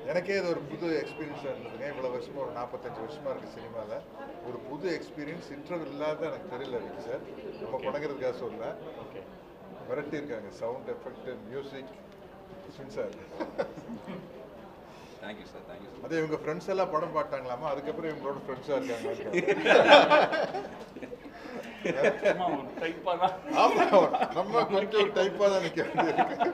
எனக்கே இது ஒரு புது எக்ஸ்பீரியன்ஸாக இருந்ததுங்க இவ்வளோ வருஷமா ஒரு நாற்பத்தஞ்சு வருஷமா இருக்கு சினிமாவில் ஒரு புது எக்ஸ்பீரியன்ஸ் இன்டர்வல் இல்லாத எனக்கு தெரியல ரவி சார் நம்ம படங்கிறதுக்காக சொல்ல ஓகே மிரட்டி இருக்காங்க sound effect music sir thank you sir thank you sir அதே இவங்க ஃப்ரெண்ட்ஸ் எல்லாம் படம் பார்த்தாங்களாமா அதுக்கப்புறம் இவங்களோட ஃப்ரெண்ட்ஸாக இருக்காங்க சும்மா ஒரு டைப்பாக தான் ஆமாம் நம்ம கொஞ்சம் டைப்பாக தான் நிற்க வேண்டியிருக்கு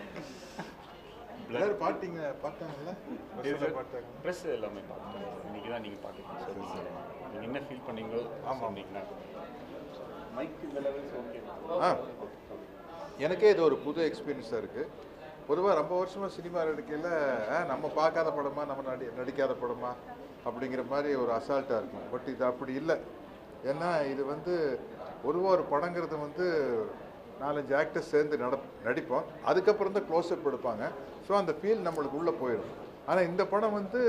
எல்லாரும் பார்த்தீங்க பார்த்தாங்கல்ல பஸ்ஸில் பார்த்தாங்க ப்ரெஸ் எல்லாமே பார்த்தேன் இன்னைக்கு தான் நீங்கள் பார்த்துக்கணும் சரி நீங்கள் என்ன ஃபீல் பண்ணீங்களோ ஆமாம். சொன்னீங்கன்னா மைக் இந்த லெவல்ஸ் ஓகே ஆ எனக்கே இது ஒரு புது எக்ஸ்பீரியன்ஸாக இருக்குது பொதுவாக ரொம்ப வருஷமாக சினிமா நடிக்கையில் நம்ம பார்க்காத படமா நம்ம நடி நடிக்காத படமா அப்படிங்கிற மாதிரி ஒரு அசால்ட்டாக இருக்கும் பட் இது அப்படி இல்லை ஏன்னா இது வந்து பொதுவாக ஒரு படங்கிறது வந்து நாலஞ்சு ஆக்டர்ஸ் சேர்ந்து நட நடிப்போம் அதுக்கப்புறம் தான் க்ளோஸ்அப் எடுப்பாங்க ஸோ அந்த ஃபீல் நம்மளுக்கு உள்ளே போயிடும் ஆனால் இந்த படம் வந்து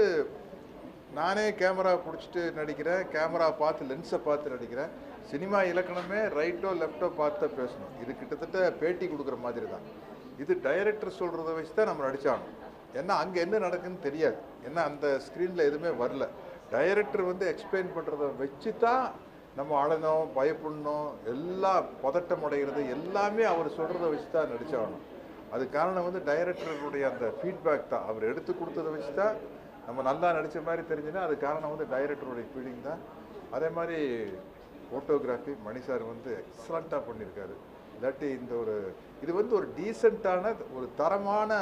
நானே கேமரா பிடிச்சிட்டு நடிக்கிறேன் கேமரா பார்த்து லென்ஸை பார்த்து நடிக்கிறேன் சினிமா இலக்கணமே ரைட்டோ லெஃப்டோ பார்த்து தான் பேசணும் இது கிட்டத்தட்ட பேட்டி கொடுக்குற மாதிரி தான் இது டைரக்டர் சொல்கிறத வச்சு தான் நம்ம நடிச்சாகணும் ஏன்னா அங்கே என்ன நடக்குன்னு தெரியாது ஏன்னா அந்த ஸ்க்ரீனில் எதுவுமே வரல டைரக்டர் வந்து எக்ஸ்பிளைன் பண்ணுறத வச்சு தான் நம்ம அழணும் பயப்படணும் எல்லாம் பதட்டம் அடைகிறது எல்லாமே அவர் சொல்கிறத வச்சு தான் நடிச்சாகணும் அது காரணம் வந்து டைரக்டருடைய அந்த ஃபீட்பேக் தான் அவர் எடுத்து கொடுத்ததை வச்சு தான் நம்ம நல்லா நடித்த மாதிரி தெரிஞ்சுன்னா அது காரணம் வந்து டைரக்டருடைய ஃபீலிங் தான் அதே மாதிரி ஃபோட்டோகிராஃபி மணி சார் வந்து எக்ஸலண்ட்டாக பண்ணியிருக்காரு இல்லாட்டி இந்த ஒரு இது வந்து ஒரு டீசெண்டான ஒரு தரமான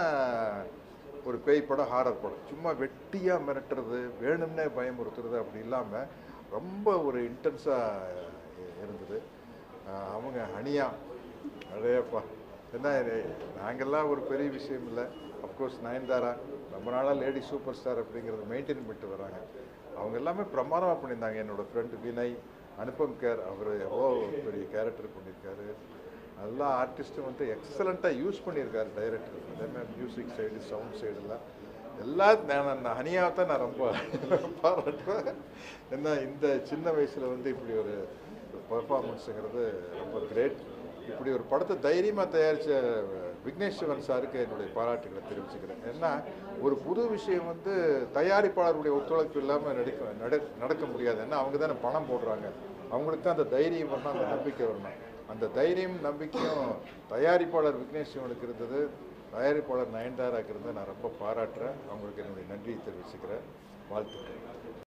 ஒரு பேய் படம் ஹாரர் படம் சும்மா வெட்டியாக மிரட்டுறது வேணும்னே பயமுறுத்துறது அப்படி இல்லாமல் ரொம்ப ஒரு இன்டென்ஸாக இருந்தது ஆஹ் அவங்க ஹனியா அடையப்பா என்ன இது, நாங்கெல்லாம் ஒரு பெரிய விஷயம் இல்லை அஃப்கோர்ஸ் நயன்தாரா ரொம்ப நாளாக லேடி சூப்பர் ஸ்டார் அப்படிங்கிறத மெயின்டைன் பண்ணிட்டு வராங்க அவங்க எல்லாமே பிரமாதமாக பண்ணியிருந்தாங்க என்னோட ஃப்ரெண்டு வினய் அனுபம் கேர் அவர் எவ்வளோ பெரிய கேரக்டர் பண்ணியிருக்காரு எல்லா ஆர்டிஸ்ட்டும் வந்து எக்ஸலண்ட்டாக யூஸ் பண்ணியிருக்காரு டைரக்டர் அதேமாதிரி மியூசிக் சைடு சவுண்ட் சைடெல்லாம் எல்லா நான் நான் ஹனியாவை தான் நான் ரொம்ப பாராட்டுவேன் ஏன்னா இந்த சின்ன வயசில் வந்து இப்படி ஒரு பர்ஃபார்மன்ஸுங்கிறது ரொம்ப கிரேட் இப்படி ஒரு படத்தை தைரியமாக தயாரித்த விக்னேஷ் சிவன் சாருக்கு என்னுடைய பாராட்டுகளை தெரிவிச்சுக்கிறேன் ஏன்னா ஒரு புது விஷயம் வந்து தயாரிப்பாளருடைய ஒத்துழைப்பு இல்லாமல் நடிக்க நட நடக்க முடியாது ஏன்னா அவங்க தானே பணம் போடுறாங்க அவங்களுக்கு தான் அந்த தைரியம் வரணும் அந்த நம்பிக்கை வரணும் அந்த தைரியம் நம்பிக்கையும் தயாரிப்பாளர் விக்னேஷ் சிவனுக்கு இருந்தது தயாரிப்பாளர் நயன்தாராக்கு இருந்தது நான் ரொம்ப பாராட்டுறேன் அவங்களுக்கு என்னுடைய நன்றியை தெரிவிச்சுக்கிறேன் வாழ்த்துக்கள்